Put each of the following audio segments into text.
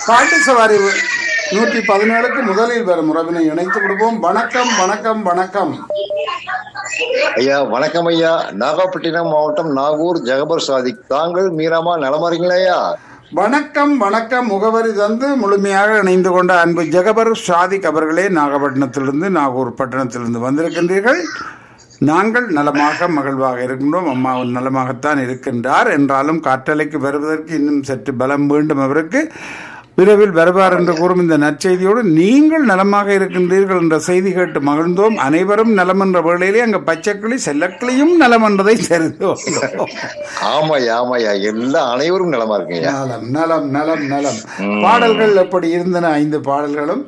பாட்டு சவாரி நூற்றி பதினேழுக்கு முதலில் வரும் உறவினை இணைத்து விடுவோம் வணக்கம் வணக்கம் வணக்கம் ஐயா வணக்கம் ஐயா நாகப்பட்டினம் மாவட்டம் நாகூர் ஜெகபர் சாதிக் தாங்கள் மீராமா நலமாறீங்களா ஐயா வணக்கம் வணக்கம் முகவரி தந்து முழுமையாக இணைந்து கொண்ட அன்பு ஜெகபர் சாதிக் அவர்களே நாகப்பட்டினத்திலிருந்து நாகூர் பட்டணத்திலிருந்து வந்திருக்கின்றீர்கள் நாங்கள் நலமாக மகிழ்வாக இருக்கின்றோம் அம்மாவும் நலமாகத்தான் இருக்கின்றார் என்றாலும் காற்றலைக்கு வருவதற்கு இன்னும் சற்று பலம் வேண்டும் அவருக்கு விரைவில் வருவார் என்று கூறும் இந்த நற்செய்தியோடு நீங்கள் நலமாக இருக்கின்றீர்கள் என்ற செய்தி கேட்டு மகிழ்ந்தோம் அனைவரும் நலம் என்ற வேளையிலே அங்க பச்சைக்கிளி செல்லக்கிளியும் நலம் என்றதை தெரிந்து கொண்டோம். ஆமாய்யா ஆமாய்யா எல்லாம் அனைவரும் நலமா இருக்குங்க நலம் நலம் நலம் நலம் பாடல்கள் எப்படி இருந்தன ஐந்து பாடல்களும்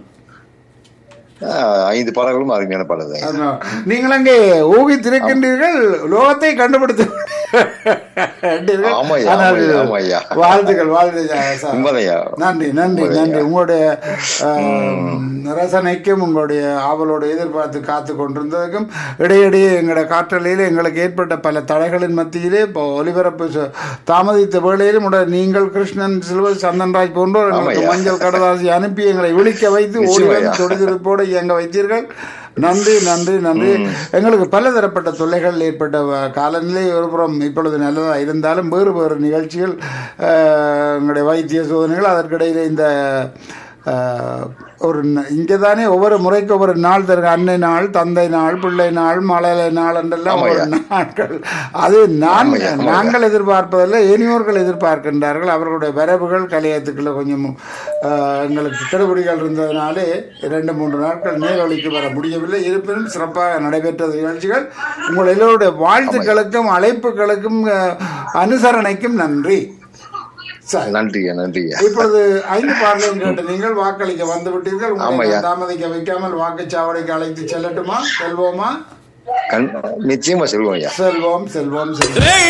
ஐந்து பாடல்களும் அருமையான பாடல் தான் அதனால் நீங்கள் அங்கே ஊகித்திருக்கின்றீர்கள் லோகத்தை கண்டுபிடித்து விட்டீர்கள். ஆமாய்யா, ஆனால் ஆமாய்யா, ஆமாய்யா. வாழ்த்துக்கள் வாழ்த்துக்கள் சார். உண்மைதையா நன்றி நன்றி நன்றி உங்களுடைய ஆம், ரசனைக்கும் உங்களுடைய ஆவலோடு எதிர்பார்த்து காத்து கொண்டிருந்ததுக்கும் இடையிடையே எங்களோட காற்றலையில் எங்களுக்கு ஏற்பட்ட பல தடைகளின் மத்தியிலே இப்போ ஒலிபரப்பு ச- தாமதித்த வேளையிலும் உடைய நீங்கள் கிருஷ்ணன் சில்வர் சந்தன்ராஜ் போன்றோர் எங்களுக்கு ஆமாய்யா. மஞ்சள் கடதாசி அனுப்பி எங்களை விழிக்க வைத்து ஓடி நிச்சயமாய்யா. வந்து தொடுதிருப்போடு இயங்க வைத்தீர்கள் நன்றி நன்றி நன்றி எங்களுக்கு பலதரப்பட்ட தொல்லைகள் ஏற்பட்ட வ- காலநிலை ஒருபுறம் இப்பொழுது நல்லதாக இருந்தாலும் வேறு வேறு நிகழ்ச்சிகள் அஹ், எங்களுடைய வைத்திய சோதனைகள் அதற்கிடையில் இந்த அஹ், ஒரு இங்கே தானே ஒவ்வொரு முறைக்கு ஒவ்வொரு நாள் தருக அன்னை நாள் தந்தை நாள் பிள்ளை நாள் மழலை நாள் என்றெல்லாம் ஒவ்வொரு நாட்கள் அது நான் ஆமாய்யா, ஆமாய்யா. நாங்கள் எதிர்பார்ப்பதில்லை இனியோர்கள் எதிர்பார்க்கின்றார்கள் அவர்களுடைய வரவுகள் கலையத்துக்குள்ள கொஞ்சம் ஆஹ், எங்களுக்கு கெடுபிடிகள் இருந்ததுனாலே இரண்டு மூன்று நாட்கள் நேரொலிக்கு வர முடியவில்லை இருப்பினும் சிறப்பாக நடைபெற்ற நிகழ்ச்சிகள் உங்கள் எல்லோருடைய வாழ்த்துக்களுக்கும் அழைப்புகளுக்கும் ஆஹ், அனுசரணைக்கும் நன்றி சரி நன்றியா நன்றியா இப்பொழுது ஐந்து பார்வையும் கேட்டு நீங்கள் வாக்களிக்க வந்து விட்டீர்கள் உங்களை ஆமாய்யா. நான் தாமதிக்க வைக்காமல் வாக்குச்சாவடிக்கு அழைத்து செல்லட்டுமா செல்வோமா கண் நிச்சயமா செல்வோம் ஐயா செல்வோம் செல்வோம் செல்வோம்